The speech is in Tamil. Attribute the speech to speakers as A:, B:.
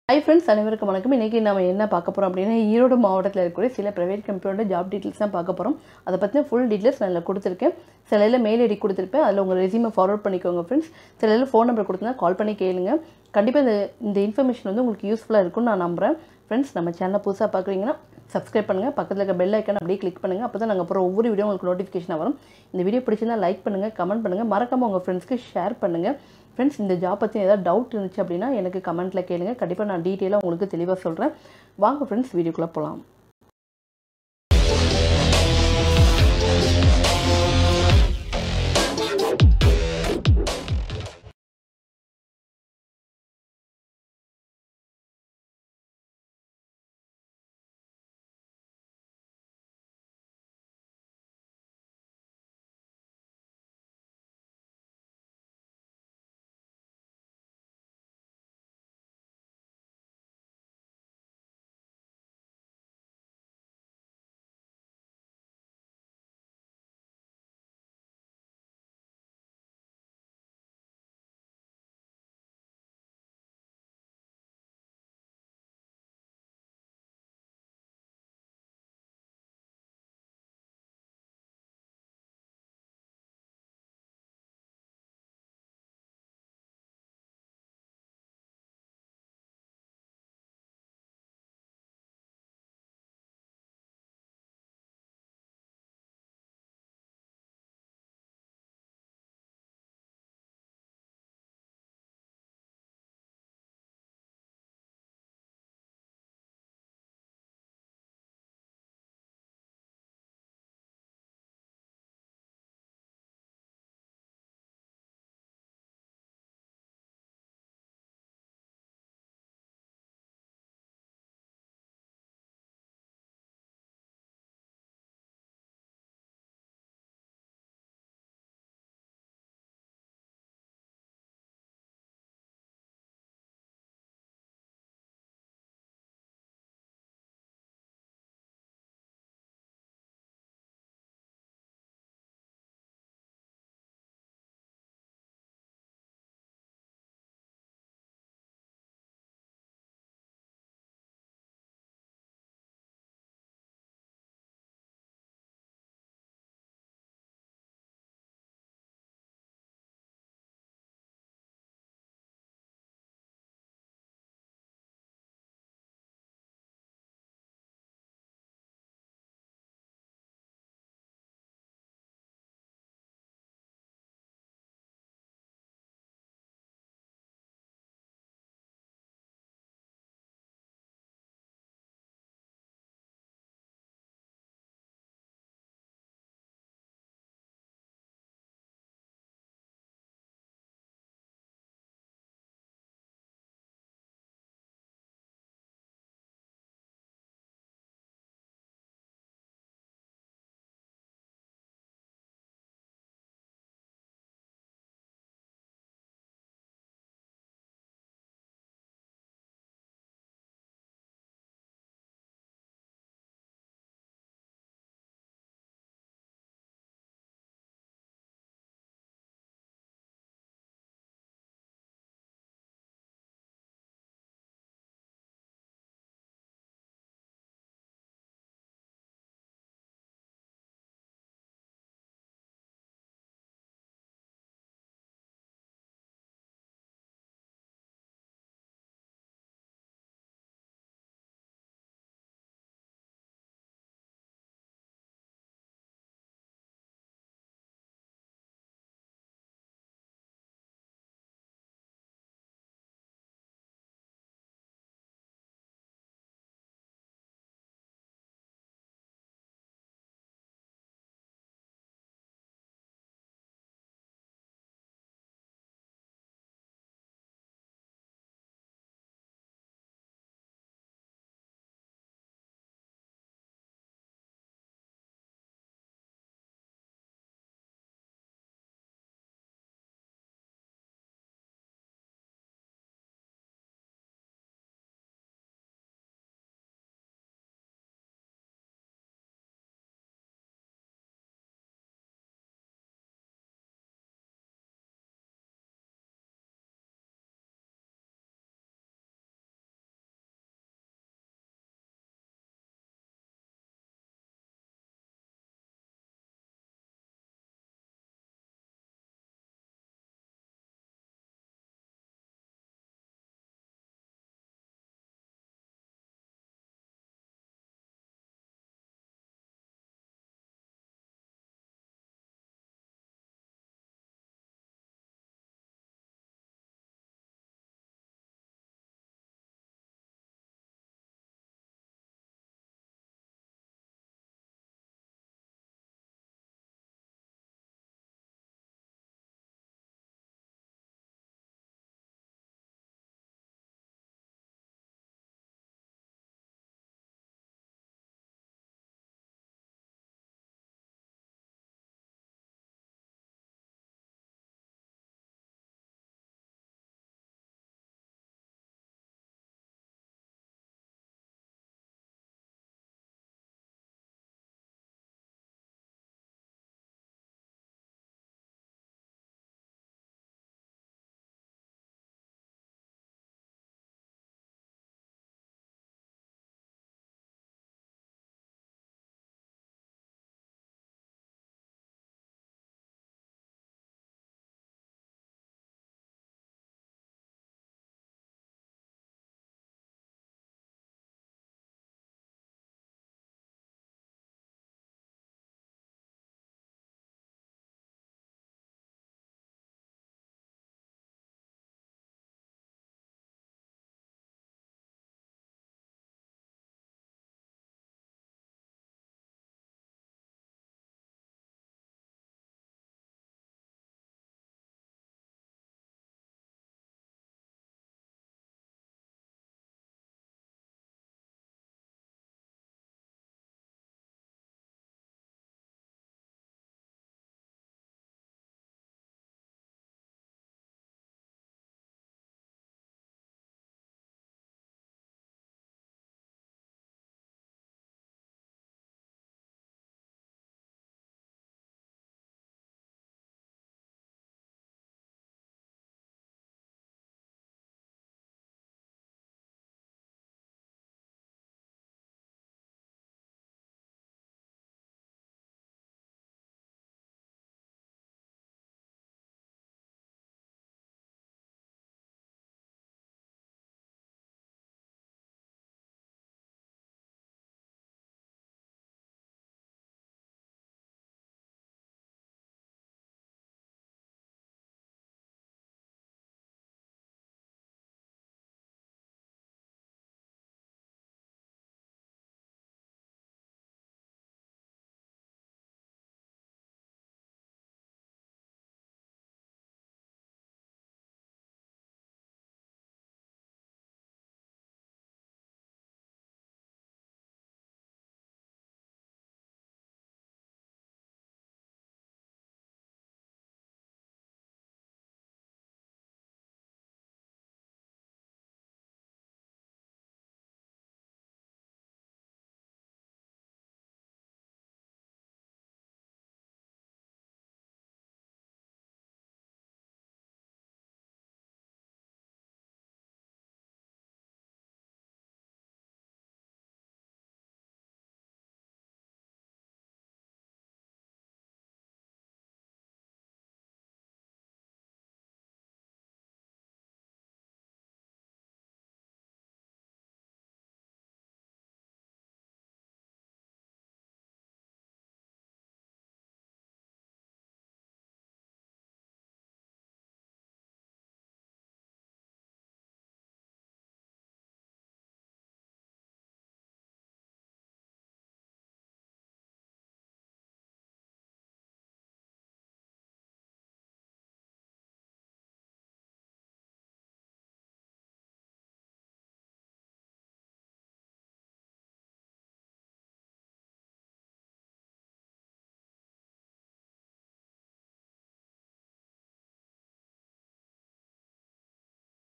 A: ஹை ஃப்ரெண்ட்ஸ் அனைவருக்கும் வணக்கம் இன்றைக்கி நம்ம என்ன பார்க்க போகிறோம் அப்படின்னா ஈரோடு மாவட்டத்தில் இருக்கக்கூடிய சில ப்ரைவேட் கம்பெனியோட ஜாப் டீட்டெயில்ஸ் தான் பார்க்க போகிறோம் அதை பற்றின ஃபுல் டீட்டெயில்ஸ் நான் இதில் கொடுத்துருக்கேன் சில இதில் மெயில் ஐடி கொடுத்துருப்பேன் அதில் உங்கள் ரெசியூமை ஃபார்வர்ட் பண்ணிக்கோங்க ஃப்ரெண்ட்ஸ் சில இதில் ஃபோன் நம்பர் கொடுத்தா கால் பண்ணி கேளுங்க கண்டிப்பாக இந்த இந்த இன்ஃபர்மேஷன் வந்து உங்களுக்கு யூஸ்ஃபுல்லாக இருக்கும்னு நான் நம்புகிறேன் ஃப்ரெண்ட்ஸ் நம்ம சேனலை புதுசாக பார்க்குறீங்கன்னா சப்ஸ்கிரைப் பண்ணுங்கள் பக்கத்தில் இருக்க பெல் ஐக்கான் அப்படியே கிளிக் பண்ணுங்கள் அப்போ தான் நாங்கள் அப்புறம் ஒவ்வொரு வீடியோ உங்களுக்கு நோட்டிஃபிகேஷன் வரும் இந்த வீடியோ பிடிச்சிருந்தா லைக் பண்ணுங்கள் கமெண்ட் பண்ணுங்கள் மறக்காமல் உங்கள் ஃப்ரெண்ட்ஸ்க்கு ஷேர் பண்ணுங்கள் ஃப்ரெண்ட்ஸ் இந்த ஜாப் பற்றி ஏதாவது டவுட் இருந்துச்சு அப்படின்னா எனக்கு கமெண்ட்டில் கேளுங்க கண்டிப்பாக நான் டீட்டெயிலாக உங்களுக்கு தெளிவாக சொல்கிறேன் வாங்க ஃப்ரெண்ட்ஸ் வீடியோக்குள்ளே போகலாம்